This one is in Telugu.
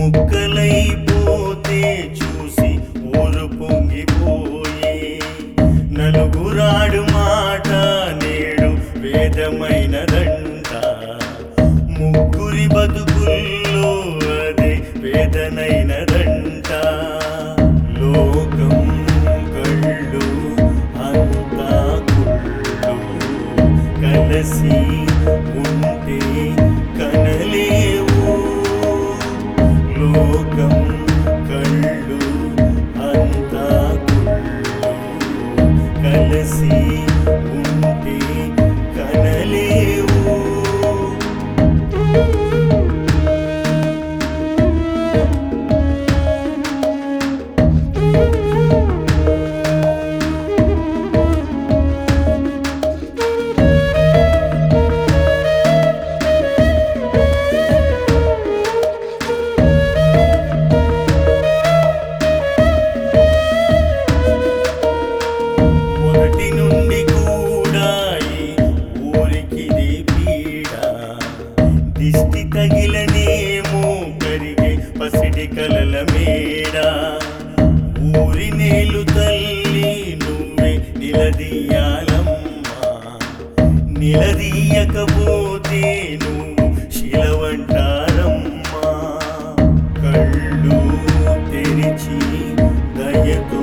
ముక్కలైపోతే చూసి ఊరు పొంగిపోయే నలుగురాడు మాట నేడు వేదమైనదంట ముగ్గురి బతుకుల్లో అదే వేదనైనదంట లోకం కళ్ళు అంతా కుళ్ళు కలసి ఉంటే కనలేవు లోకం కళ్ళు అంతా కుళ్ళు కలసి ఉంటే కనలేవు మొదటి నుండి కూడా ఈ ఊరికిది పీడ దిష్టి తగిలనేమో కరిగే పసిడి కలల మేడ ఊరి నేలు తల్లి నువ్వే నిలదీయాలమ్మా నిలదీయకపోతే నువ్వు శిలవంటారమ్మా కళ్ళు తెరిచి దయతో